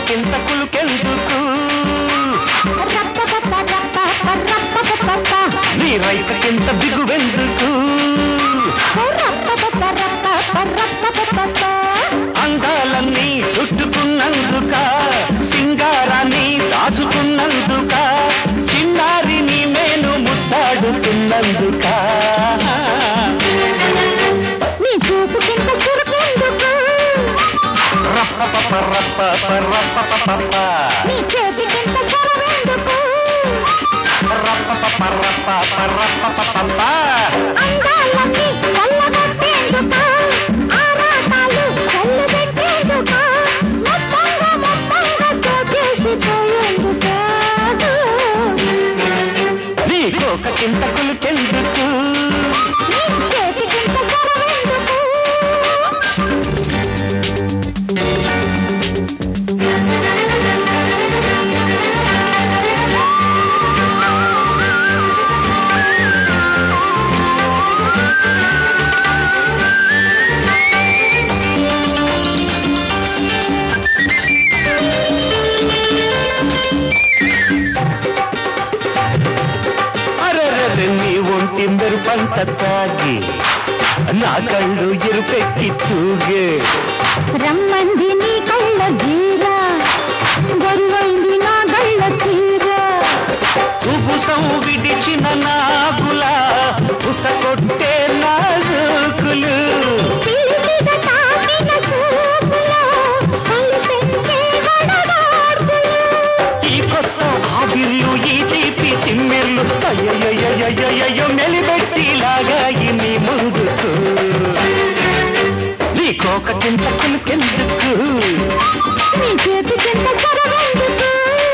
కోకకింత కులుకెందుకు నీ రైకకింత దిగువెందుకు అందాలన్నీ చుట్టుకున్నందుక సింగారాన్ని దాచుకున్నందుక చిన్నారి నీ మేను ముద్దాడుతున్నందుక నీ చూపు కింద చురుకెందుకు రప్పపప రప్పప రప్పపపప. నీ చేతి కింద చొరవెందుకు రప్పపప రప్పప రప్పపపప. అందాలన్నీ చల్లగొట్టేందుకు ఆరాటాలు చల్లుబెట్టేందుకు మొత్తంగా మొత్తంగా దోచేసిపోయేందుకు నీ కోకకింత కులుకెందుకు నీ చేతి కింద చొరవెందుకు అరెరెరె నీ ఒంటి మెరుపంత తాగి నా కళ్ళు ఎరుపెక్కి తూగే రమ్మంది నీ కళ్ళ జీర గొరువైంది నా గళ్ళ చీర ఉబుసం విడిచిన నాగుల ఉసకొట్టే నాజుకులు చీలిక తాకిన చూపులో కలిపెంచే వడగాడ్పులు. ఈ కొత్త ఆవిర్లు ఈ తీపి తిమ్మిర్లు అయ్యయ్యయ్యయ్యయ్యో మెలిబెట్టి లాగాయి నీ ముందుకు నీ కోక చింతకులకెందుకు నీ చేతి కింద చొరవెందుకు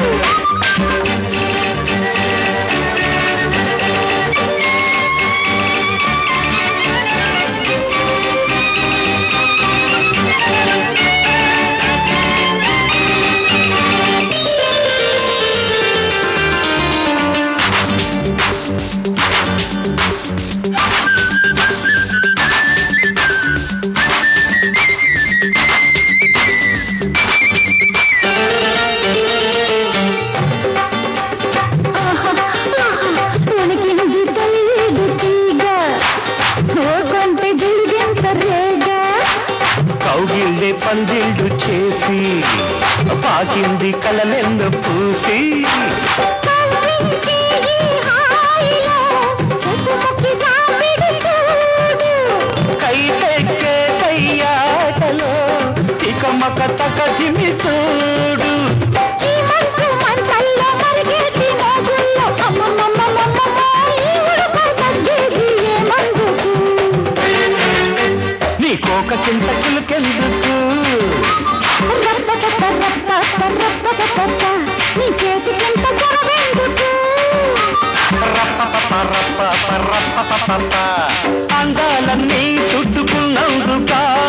ఆహా, ఆహా, ఉనికింది తల్లిది తీగ ఓ కొంటె గిలిగెంత రేగ కౌగిళ్ళే పందిళ్ళు చేసి పాకింది కలలెన్న పూసి కవ్వించి ఈ హాయిలో చుట్టుముక్కి రాపిడి చూడు కైతెక్కే సయ్యాటలో ఇక మక తక జిమి చూడు ఈ మంచు మంటల్లో మరిగేటి మోగుల్లో అమ్మమ్మమ్మమ్మమ్మ ఈ ఉడక తగ్గేది ఏ మందుకు నీ కోక చింత చిలుకెందుకు రప్పపప్ప రప్పపప్ప రప్పపప్ప నీ చేతి కింద చొరవెందుకు రప్పపప రప్పప రప్పపపప. అందాలన్నీ చుట్టుకున్నందుక